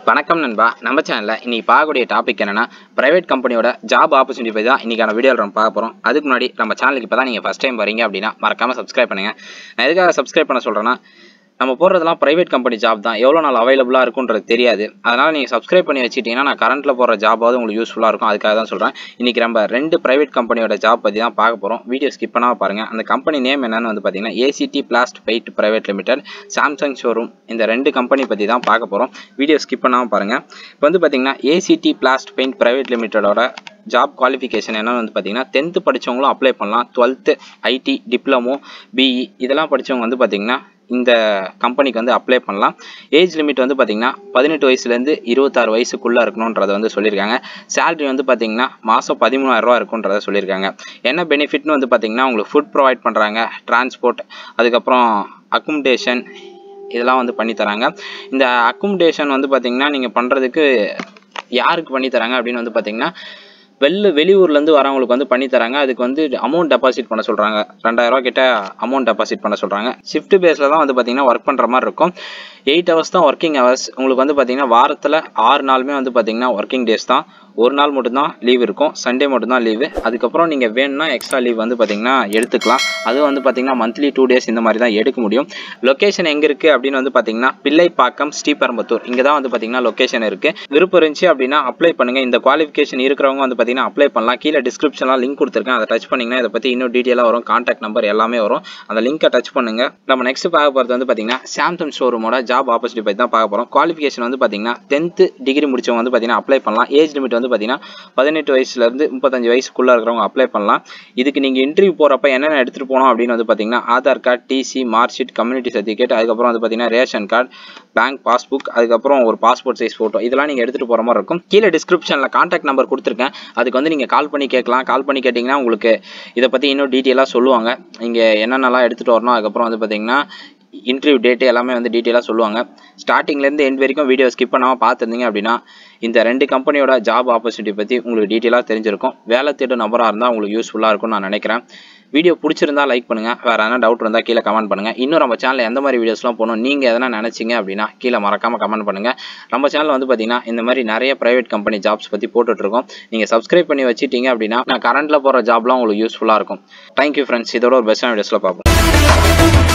வணக்கம் நண்பா நம்ம சேனலில் இன்னைக்கு பார்க்கக்கூடிய டாபிக் என்னன்னா பிரைவேட் கம்பெனியோட ஜாப் ஆப்பர்ச்சுனிட்டி பற்றி தான் இன்றைக்கான வீடியோவில் நம்ம பார்க்க போகிறோம் அதுக்கு முன்னாடி நம்ம சேனலுக்கு இப்போ தான் நீங்கள் ஃபஸ்ட் டைம் வரீங்க அப்படின்னா மறக்காமல் சப்ஸ்கிரைப் பண்ணுங்கள் நான் எதுக்காக சப்ஸ்கிரைப் பண்ண சொல்கிறேன்னா நம்ம போடுறதெல்லாம் ப்ரைவேட் கம்பெனி ஜாப் தான் எவ்வளோ நாள் அவைலபிளாக இருக்குன்றது தெரியாது அதனால் நீங்கள் சப்ஸ்கிரைப் பண்ணி வச்சுட்டிங்கன்னா நான் கரண்ட்டில் போடுற ஜாபாவது உங்களுக்கு யூஸ்ஃபுல்லாக இருக்கும் அதுக்காக தான் சொல்கிறேன் இன்றைக்கி நம்ம ரெண்டு ப்ரைவேட் கம்பெனியோட ஜாப் பற்றி தான் பார்க்க போகிறோம் வீடியோ ஸ்கிப் பண்ணாமல் பாருங்கள் அந்த கம்பெனி நேம் என்னன்னு வந்து பார்த்தீங்கன்னா ACT blast paint private limited Samsung showroom இந்த ரெண்டு கம்பெனி பற்றி தான் பார்க்க போகிறோம் வீடியோ ஸ்கிப் பண்ணாமல் பாருங்கள் இப்போ வந்து பார்த்தீங்கன்னா ஏசிடி பிளாஸ்ட் பெயிண்ட் பிரைவேட் லிமிட்டடோட ஜாப் குவாலிஃபிகேஷன் என்னன்னு வந்து பார்த்தீங்கன்னா டென்த்து படித்தவங்களும் அப்ளை பண்ணலாம் டுவெல்த்து ஐடி டிப்ளமோ பிஇ இதெல்லாம் படித்தவங்க வந்து பார்த்தீங்கன்னா இந்த கம்பெனிக்கு வந்து அப்ளை பண்ணலாம் ஏஜ் லிமிட் வந்து பார்த்தீங்கன்னா பதினெட்டு வயசுலேருந்து இருபத்தாறு வயசுக்குள்ளே இருக்கணுன்றதை வந்து சொல்லியிருக்காங்க சேலரி வந்து பார்த்தீங்கன்னா மாதம் பதிமூணாயிரரூவா இருக்குன்றதை சொல்லியிருக்காங்க என்ன பெனிஃபிட்னு வந்து பார்த்தீங்கன்னா உங்களுக்கு ஃபுட் ப்ரொவைட் பண்ணுறாங்க டிரான்ஸ்போர்ட் அதுக்கப்புறம் அக்குமடேஷன் இதெல்லாம் வந்து பண்ணி தராங்க இந்த அக்குமடேஷன் வந்து பார்த்தீங்கன்னா நீங்கள் பண்ணுறதுக்கு யாருக்கு பண்ணி தராங்க அப்படின்னு வந்து பார்த்தீங்கன்னா வெளில வெளியூர்லேருந்து வரவங்களுக்கு வந்து பண்ணி தராங்க அதுக்கு வந்து அமௌண்ட் டெபாசிட் பண்ண சொல்கிறாங்க ரெண்டாயிரரூவா கிட்ட அமௌண்ட் டெபாசிட் பண்ண சொல்கிறாங்க ஷிஃப்ட் பேஸில் தான் வந்து பார்த்தீங்கன்னா ஒர்க் பண்ணுற மாதிரி இருக்கும் எயிட் ஹவர்ஸ் தான் ஒர்க்கிங் ஹவர்ஸ் உங்களுக்கு வந்து பார்த்தீங்கன்னா வாரத்தில் ஆறு நாளுமே வந்து பார்த்தீங்கன்னா ஒர்க்கிங் டேஸ் தான் ஒரு நாள் மட்டும்தான் லீவ் இருக்கும் சண்டே மட்டும்தான் லீவு அதுக்கப்புறம் நீங்கள் வேணும்னா எக்ஸ்ட்ரா லீவ் வந்து பார்த்தீங்கன்னா எடுத்துக்கலாம் அதுவும் வந்து பார்த்தீங்கன்னா மந்த்லி டூ டேஸ் இந்த மாதிரி தான் எடுக்க முடியும் லொக்கேஷன் எங்கே இருக்குது அப்படின்னு வந்து பார்த்தீங்கன்னா பிள்ளைப்பாக்கம் ஸ்ரீபெரும்பத்தூர் இங்கே தான் வந்து பார்த்தீங்கன்னா லொக்கேஷன் இருக்குது விருப்பம் இருந்துச்சு அப்படின்னா அப்ளை பண்ணுங்கள் இந்த குவாலிஃபிகேஷன் இருக்கிறவங்க வந்து பார்த்தீங்கன்னா அப்ளை பண்ணலாம் கீழே டிஸ்கிரிப்ஷன்லாம் லிங்க் கொடுத்துருக்கேன் அதை டச் பண்ணிங்கன்னா இதை பற்றி இன்னும் டீட்டெயிலாக வரும் கான்டாக்ட் நம்பர் எல்லாமே வரும் அந்த லிங்கை டச் பண்ணுங்கள் நம்ம நெக்ஸ்ட் பார்க்க போகிறது வந்து பார்த்தீங்கன்னா சாம்சங் ஷோரூமோட ஜாப் ஆப்பர்ச்சுனிட்டி பற்றி தான் பார்க்க போகிறோம் குவாலிஃபிகேஷன் வந்து பார்த்தீங்கன்னா டென்த்து டிகிரி முடிச்சவங்க வந்து பார்த்தீங்கன்னா அப்ளை பண்ணலாம் ஏஜ் லிமிட் வந்து பார்த்தீங்கன்னா பதினெட்டு வயசுலேருந்து முப்பத்தஞ்சு வயசுக்குள்ளே இருக்கிறவங்க அப்ளை பண்ணலாம் இதுக்கு நீங்கள் இன்டர்வியூ போகிறப்ப என்னென்ன எடுத்துகிட்டு போனோம் அப்படின்னு வந்து பார்த்தீங்கன்னா Aadhaar card TC mark sheet community certificate அதுக்கப்புறம் வந்து பார்த்தீங்கன்னா ரேஷன் கார்டு பேங்க் பாஸ்புக் அதுக்கப்புறம் ஒரு பாஸ்போர்ட் சைஸ் ஃபோட்டோ இதெல்லாம் நீங்கள் எடுத்துகிட்டு போகிற மாதிரி இருக்கும் கீழே டிஸ்கிரிப்ஷனில் கான்டாக்ட் நம்பர் கொடுத்துருக்கேன் அதுக்கு வந்து நீங்கள் கால் பண்ணி கேட்கலாம் கால் பண்ணி கேட்டிங்கன்னா உங்களுக்கு இதை பற்றி இன்னும் டீட்டெயிலாக சொல்லுவாங்க நீங்கள் என்னென்னலாம் எடுத்துகிட்டு வரணும் அதுக்கப்புறம் வந்து பார்த்தீங்கன்னா இன்டர்வியூ டேட்டு எல்லாமே வந்து டீட்டெயிலாக சொல்லுவாங்க ஸ்டார்டிங்லேருந்து எண்ட் வரைக்கும் வீடியோ ஸ்கிப் பண்ணாமல் பார்த்துருந்தீங்க அப்படின்னா இந்த ரெண்டு கம்பெனியோட ஜாப் ஆப்பர்ச்சுனிட்டி பற்றி உங்களுக்கு டீட்டெயிலாக தெரிஞ்சிருக்கும் வேலை தேடும் நபராக இருந்தால் உங்களுக்கு யூஸ்ஃபுல்லாக இருக்கும்னு நான் நினைக்கிறேன் வீடியோ பிடிச்சிருந்தா லைக் பண்ணுங்கள் வேறு எதனா டவுட் இருந்தால் கீழே கமெண்ட் பண்ணுங்கள் இன்னும் நம்ம சேனலில் எந்த மாதிரி வீடியோஸ்லாம் போகணும் நீங்கள் எதனா நினச்சிங்க அப்படின்னா கீழே மறக்காமல் கமெண்ட் பண்ணுங்கள் நம்ம சேனலில் வந்து பார்த்தீங்கன்னா இந்த மாதிரி நிறைய ப்ரைவேட் கம்பெனி ஜாப்ஸ் பற்றி போட்டுட்ருக்கோம் நீங்கள் சப்ஸ்கிரைப் பண்ணி வச்சிட்டீங்க அப்படின்னா நான் கரண்ட்டில் போகிற ஜாப்லாம் உங்களுக்கு யூஸ்ஃபுல்லாக இருக்கும் தேங்க்யூ ஃப்ரெண்ட்ஸ் இதோட ஒரு பெஸ்ட்டான வீடியோஸில் பார்ப்போம்